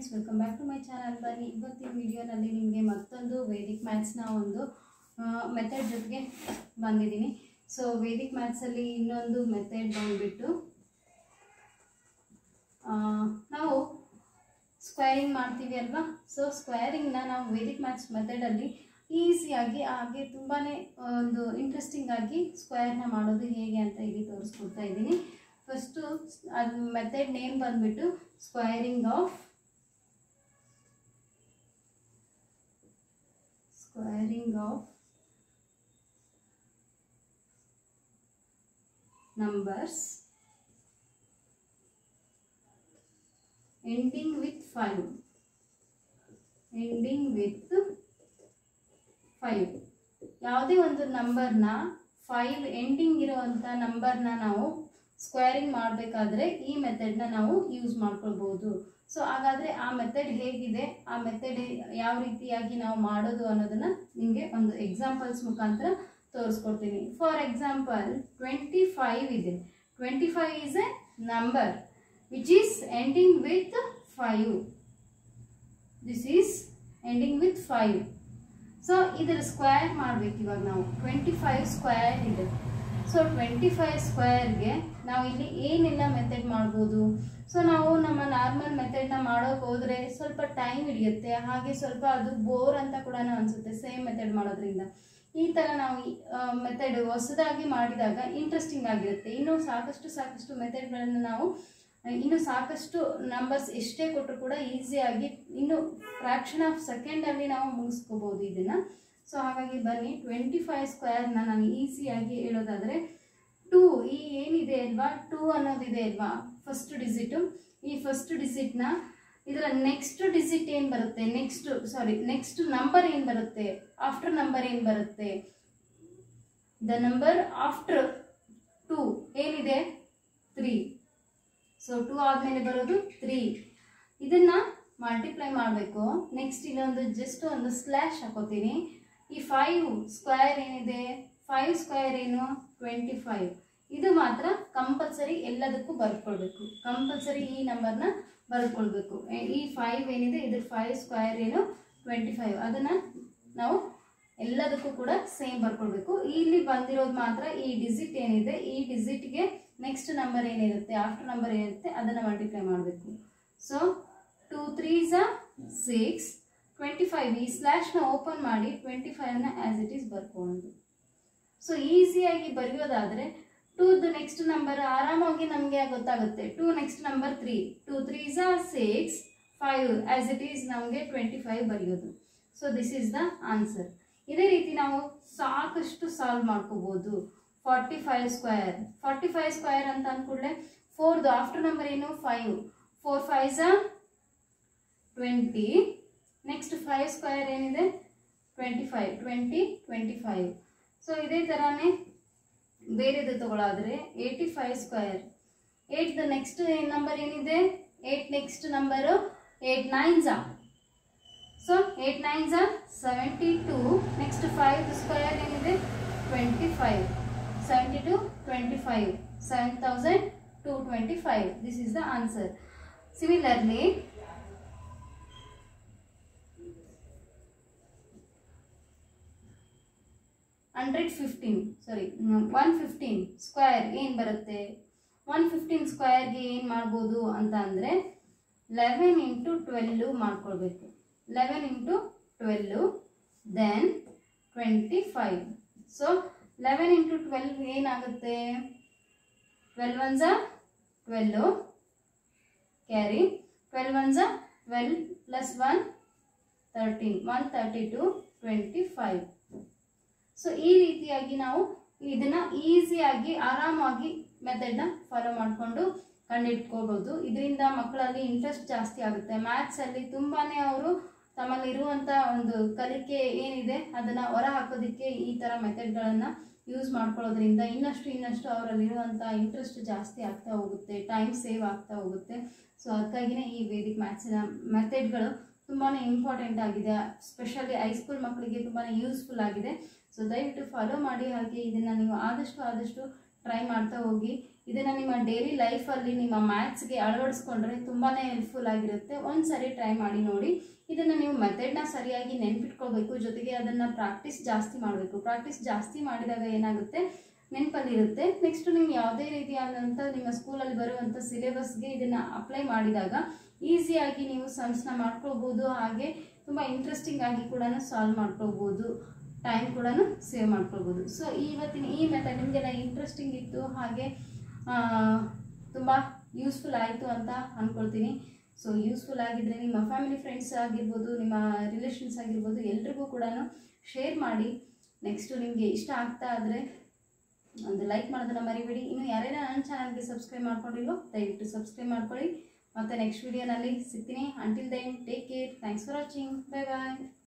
friends welcome back to my channel ಬನ್ನಿ ಇವತ್ತಿನ ವಿಡಿಯೋನಲ್ಲಿ ನಿಮಗೆ ಮತ್ತೊಂದು ವೇದಿಕ್ ಮ್ಯಾಥ್ಸ್ನ ಒಂದು ಮೆಥಡ್ ಜೊತೆಗೆ ಬಂದಿದ್ದೀನಿ ಸೊ ವೇದಿಕ್ ಮ್ಯಾಥ್ಸಲ್ಲಿ ಇನ್ನೊಂದು ಮೆಥಡ್ ಬಂದುಬಿಟ್ಟು ನಾವು ಸ್ಕ್ವೇರಿಂಗ್ ಮಾಡ್ತೀವಿ ಅಲ್ವಾ ಸೊ ಸ್ಕ್ವೇರಿಂಗ್ನ ನಾವು ವೇದಿಕ್ ಮ್ಯಾಥ್ಸ್ ಮೆಥಡಲ್ಲಿ ಈಸಿಯಾಗಿ ಹಾಗೆ ತುಂಬಾ ಒಂದು ಇಂಟ್ರೆಸ್ಟಿಂಗ್ ಆಗಿ ಸ್ಕ್ವೇರ್ನ ಮಾಡೋದು ಹೇಗೆ ಅಂತ ಇಲ್ಲಿ ತೋರಿಸ್ಕೊಡ್ತಾ ಇದ್ದೀನಿ ಫಸ್ಟು ಅದು ಮೆಥಡ್ ನೇಮ್ ಬಂದ್ಬಿಟ್ಟು squaring of squaring of numbers ending with 5 ending with 5 ಯಾವುದೇ ಒಂದು ನಂಬರ್ನ ಫೈವ್ ಎಂಡಿಂಗ್ ಇರುವಂಥ ನಂಬರ್ನ ನಾವು ಸ್ಕ್ವೇರಿಂಗ್ ಮಾಡಬೇಕಾದ್ರೆ ಈ ಮೆಥಡ್ನ ನಾವು ಯೂಸ್ ಮಾಡ್ಕೊಳ್ಬೋದು ಸೊ ಹಾಗಾದರೆ ಆ ಮೆಥಡ್ ಹೇಗಿದೆ ಆ ಮೆಥಡ್ ಯಾವ ರೀತಿಯಾಗಿ ನಾವು ಮಾಡೋದು ಅನ್ನೋದನ್ನು ನಿಮಗೆ ಒಂದು ಎಕ್ಸಾಂಪಲ್ಸ್ ಮುಖಾಂತರ ತೋರಿಸ್ಕೊಡ್ತೀನಿ ಫಾರ್ ಎಕ್ಸಾಂಪಲ್ ಟ್ವೆಂಟಿ ಫೈವ್ ಇದೆ twenty five is a number which is ending with five this is ending with five so ಇದರ ಸ್ಕ್ವೇರ್ ಮಾಡ್ಬೇಕು ಇವಾಗ ನಾವು ಟ್ವೆಂಟಿ ಫೈವ್ ಸ್ಕ್ವೇರ್ ಇದೆ ಸೊ ಟ್ವೆಂಟಿ ಫೈವ್ ಸ್ಕ್ವೇರ್ಗೆ ನಾವು ಇಲ್ಲಿ ಏನೆಲ್ಲ ಮೆಥಡ್ ಮಾಡ್ಬೋದು ಸೊ ನಾವು ನಮ್ಮ ನಾರ್ಮಲ್ ಮೆಥಡ್ನ ಮಾಡೋಕೆ ಹೋದರೆ ಸ್ವಲ್ಪ ಟೈಮ್ ಹಿಡಿಯುತ್ತೆ ಹಾಗೆ ಸ್ವಲ್ಪ ಅದು ಬೋರ್ ಅಂತ ಕೂಡ ಅನಿಸುತ್ತೆ ಸೇಮ್ ಮೆಥಡ್ ಮಾಡೋದ್ರಿಂದ ಈ ಥರ ನಾವು ಮೆಥಡ್ ಹೊಸದಾಗಿ ಮಾಡಿದಾಗ ಇಂಟ್ರೆಸ್ಟಿಂಗ್ ಆಗಿರುತ್ತೆ ಇನ್ನೂ ಸಾಕಷ್ಟು ಸಾಕಷ್ಟು ಮೆಥಡ್ಗಳನ್ನು ನಾವು ಇನ್ನು ಸಾಕಷ್ಟು ನಂಬರ್ಸ್ ಎಷ್ಟೇ ಕೊಟ್ಟರು ಕೂಡ ಈಸಿಯಾಗಿ ಇನ್ನು ಫ್ರ್ಯಾಕ್ಷನ್ ಆಫ್ ಸೆಕೆಂಡಲ್ಲಿ ನಾವು ಮುಗಿಸ್ಕೋಬೋದು ಇದನ್ನು ಸೊ ಹಾಗಾಗಿ ಬನ್ನಿ ಟ್ವೆಂಟಿ ಫೈವ್ ಸ್ಕ್ವೇರ್ನ ನಾನು ಈಸಿಯಾಗಿ ಹೇಳೋದಾದರೆ ಟೂ ಈ ಏನಿದೆ ಅಲ್ವಾ ಟೂ ಅನ್ನೋದಿದೆ ಅಲ್ವಾ ಫಸ್ಟ್ ಡಿಜಿಟು ಈ ಫಸ್ಟ್ ಡಿಜಿಟ್ನ ಇದರ ನೆಕ್ಸ್ಟ್ ಡಿಜಿಟ್ ಏನು ಬರುತ್ತೆ ನೆಕ್ಸ್ಟ್ ಸಾರಿ ನೆಕ್ಸ್ಟ್ ನಂಬರ್ ಏನು ಬರುತ್ತೆ ಆಫ್ಟರ್ ನಂಬರ್ ಏನು ಬರುತ್ತೆ ದ ನಂಬರ್ ಆಫ್ಟರ್ ಟೂ ಏನಿದೆ ತ್ರೀ ಸೊ ಟೂ ಆದಮೇಲೆ ಬರೋದು ತ್ರೀ ಇದನ್ನು ಮಲ್ಟಿಪ್ಲೈ ಮಾಡಬೇಕು ನೆಕ್ಸ್ಟ್ ಇಲ್ಲೊಂದು ಜಸ್ಟ್ ಒಂದು ಸ್ಲ್ಯಾಶ್ ಹಾಕೋತೀನಿ ಈ ಫೈವ್ ಸ್ಕ್ವೇರ್ ಏನಿದೆ ಫೈವ್ ಸ್ಕ್ವೇರ್ ಏನು ಟ್ವೆಂಟಿ ಫೈವ್ ಇದು ಮಾತ್ರ ಕಂಪಲ್ಸರಿ ಎಲ್ಲದಕ್ಕೂ ಬರ್ಕೊಳ್ಬೇಕು ಕಂಪಲ್ಸರಿ ಈ ನಂಬರ್ನ ಬರ್ಕೊಳ್ಬೇಕು ಈ ಫೈವ್ ಏನಿದೆ ಇದ್ರ ಫೈವ್ ಸ್ಕ್ವೇರ್ ಏನು ಟ್ವೆಂಟಿ ಫೈವ್ ಅದನ್ನು ನಾವು ಎಲ್ಲದಕ್ಕೂ ಕೂಡ ಸೇಮ್ ಬರ್ಕೊಳ್ಬೇಕು ಇಲ್ಲಿ ಬಂದಿರೋದು ಮಾತ್ರ ಈ ಡಿಜಿಟ್ ಏನಿದೆ ಈ ಡಿಜಿಟ್ಗೆ ನೆಕ್ಸ್ಟ್ ನಂಬರ್ ಏನಿರುತ್ತೆ ಆಫ್ಟರ್ ನಂಬರ್ ಏನಿರುತ್ತೆ ಅದನ್ನು ಮಲ್ಟಿಪ್ಲೈ ಮಾಡಬೇಕು so two threes six twenty five ಈ ಸ್ಲ್ಯಾಶ್ನ ಓಪನ್ ಮಾಡಿ ಟ್ವೆಂಟಿ ಫೈವ್ನ ಆ್ಯಸ್ ಇಟ್ ಈಸ್ ಬರ್ಕೊಳ್ಳೋದು ಸೊ ಈಸಿಯಾಗಿ ಬರೆಯೋದಾದರೆ ಟೂದು ನೆಕ್ಸ್ಟ್ ನಂಬರ್ ಆರಾಮಾಗಿ ನಮಗೆ ಗೊತ್ತಾಗುತ್ತೆ two next number three two threes six five as it is ನಮಗೆ ಟ್ವೆಂಟಿ ಫೈವ್ ಬರೆಯೋದು so this is the answer ಇದೇ ರೀತಿ ನಾವು ಸಾಕಷ್ಟು ಸಾಲ್ವ್ ಮಾಡ್ಕೋಬೋದು forty five square forty five square ಅಂತ ಅಂದ್ಕೂಡಲೇ ಫೋರ್ದು ಆಫ್ಟರ್ ನಂಬರ್ ಏನು five four fives twenty next five square ಏನಿದೆ twenty five twenty twenty five so ಇದೇ ಥರನೇ ಬೇರೆದು ತಗೊಳ್ಳೋದ್ರೆ ಏಯ್ಟಿ ಫೈವ್ ಸ್ಕ್ವೇರ್ ಏಯ್ಟ್ದು ನೆಕ್ಸ್ಟ್ ನಂಬರ್ ಏನಿದೆ eight next number eight nines so eight nines seventy two next five square ಏನಿದೆ twenty five seventy two twenty five seven thousand two twenty five this is the answer similarly hundred fifteen sorry one fifteen square ಏನು ಬರುತ್ತೆ one fifteen ಸ್ಕ್ವೇರ್ಗೆ ಏನು ಮಾಡ್ಬೋದು ಅಂತ ಅಂದರೆ eleven into twelve ಮಾಡ್ಕೊಳ್ಬೇಕು eleven into twelve then twenty five so eleven into twelve ಏನಾಗುತ್ತೆ twelve ones twelve carry twelve ones twelve plus one thirteen one thirty two twenty five so ಈ ರೀತಿಯಾಗಿ ನಾವು ಇದನ್ನು ಈಸಿಯಾಗಿ ಆರಾಮಾಗಿ ಮೆಥಡ್ನ ಫಾಲೋ ಮಾಡಿಕೊಂಡು ಕಂಡಿಡ್ಕೋಬೋದು ಇದರಿಂದ ಮಕ್ಕಳಲ್ಲಿ ಇಂಟ್ರೆಸ್ಟ್ ಜಾಸ್ತಿ ಆಗುತ್ತೆ ಮ್ಯಾಥ್ಸಲ್ಲಿ ತುಂಬಾ ಅವರು ತಮ್ಮಲ್ಲಿರುವಂಥ ಒಂದು ಕಲಿಕೆ ಏನಿದೆ ಅದನ್ನು ಹೊರ ಹಾಕೋದಕ್ಕೆ ಈ ಥರ ಮೆಥಡ್ಗಳನ್ನು ಯೂಸ್ ಮಾಡ್ಕೊಳ್ಳೋದ್ರಿಂದ ಇನ್ನಷ್ಟು ಇನ್ನಷ್ಟು ಅವರಲ್ಲಿರುವಂಥ ಇಂಟ್ರೆಸ್ಟ್ ಜಾಸ್ತಿ ಆಗ್ತಾ ಹೋಗುತ್ತೆ ಟೈಮ್ ಸೇವ್ ಆಗ್ತಾ ಹೋಗುತ್ತೆ ಸೊ ಅದಕ್ಕಾಗಿಯೇ ಈ ವೇದಿಕ್ ಮ್ಯಾಥ್ಸಿನ ಮೆಥಡ್ಗಳು ತುಂಬಾ ಇಂಪಾರ್ಟೆಂಟ್ ಆಗಿದೆ ಸ್ಪೆಷಲಿ ಹೈಸ್ಕೂಲ್ ಮಕ್ಕಳಿಗೆ ತುಂಬಾ ಯೂಸ್ಫುಲ್ ಆಗಿದೆ ಸೊ ದಯವಿಟ್ಟು ಫಾಲೋ ಮಾಡಿ ಹಾಗೆ ಇದನ್ನು ನೀವು ಆದಷ್ಟು ಆದಷ್ಟು ಟ್ರೈ ಮಾಡ್ತಾ ಹೋಗಿ ಇದನ್ನು ನಿಮ್ಮ ಡೈಲಿ ಲೈಫಲ್ಲಿ ನಿಮ್ಮ ಮ್ಯಾಥ್ಸ್ಗೆ ಅಳವಡಿಸ್ಕೊಂಡ್ರೆ ತುಂಬಾ ಹೆಲ್ಪ್ಫುಲ್ ಆಗಿರುತ್ತೆ ಒಂದು ಸರಿ ಟ್ರೈ ಮಾಡಿ ನೋಡಿ ಇದನ್ನು ನೀವು ಮೆಥಡ್ನ ಸರಿಯಾಗಿ ನೆನ್ಪಿಟ್ಕೊಳ್ಬೇಕು ಜೊತೆಗೆ ಅದನ್ನು ಪ್ರಾಕ್ಟೀಸ್ ಜಾಸ್ತಿ ಮಾಡಬೇಕು ಪ್ರಾಕ್ಟೀಸ್ ಜಾಸ್ತಿ ಮಾಡಿದಾಗ ಏನಾಗುತ್ತೆ ನೆನಪಲ್ಲಿರುತ್ತೆ ನೆಕ್ಸ್ಟ್ ನೀವು ಯಾವುದೇ ರೀತಿಯಾದಂಥ ನಿಮ್ಮ ಸ್ಕೂಲಲ್ಲಿ ಬರುವಂಥ ಸಿಲೆಬಸ್ಗೆ ಇದನ್ನು ಅಪ್ಲೈ ಮಾಡಿದಾಗ ಈಸಿಯಾಗಿ ನೀವು ಸಮ್ಸ್ನ ಮಾಡ್ಕೊಳ್ಬೋದು ಹಾಗೆ ತುಂಬ ಇಂಟ್ರೆಸ್ಟಿಂಗ್ ಆಗಿ ಕೂಡ ಸಾಲ್ವ್ ಮಾಡ್ಕೊಳ್ಬೋದು ಟೈಮ್ ಕೂಡ ಸೇವ್ ಮಾಡ್ಕೊಳ್ಬೋದು ಸೊ ಇವತ್ತಿನ ಈ ಮೆಥಡ್ ನಿಮಗೆಲ್ಲ ಇಂಟ್ರೆಸ್ಟಿಂಗ್ ಇತ್ತು ಹಾಗೆ ತುಂಬ ಯೂಸ್ಫುಲ್ ಆಯಿತು ಅಂತ ಅಂದ್ಕೊಳ್ತೀನಿ ಸೊ ಯೂಸ್ಫುಲ್ ಆಗಿದ್ದರೆ ನಿಮ್ಮ ಫ್ಯಾಮಿಲಿ ಫ್ರೆಂಡ್ಸ್ ಆಗಿರ್ಬೋದು ನಿಮ್ಮ ರಿಲೇಷನ್ಸ್ ಆಗಿರ್ಬೋದು ಎಲ್ರಿಗೂ ಕೂಡ ಶೇರ್ ಮಾಡಿ ನೆಕ್ಸ್ಟು ನಿಮಗೆ ಇಷ್ಟ ಆಗ್ತಾ ಆದರೆ ಒಂದು ಲೈಕ್ ಮಾಡೋದನ್ನ ಮರಿಬೇಡಿ ಇನ್ನು ಯಾರ್ಯಾರ ನನ್ನ ಚಾನಲ್ಗೆ ಸಬ್ಸ್ಕ್ರೈಬ್ ಮಾಡ್ಕೊಂಡಿಲ್ವೋ ದಯವಿಟ್ಟು ಸಬ್ಸ್ಕ್ರೈಬ್ ಮಾಡ್ಕೊಳ್ಳಿ ಮತ್ತು ನೆಕ್ಸ್ಟ್ ವೀಡಿಯೋನಲ್ಲಿ ಸಿಗ್ತೀನಿ until then take care thanks for watching bye bye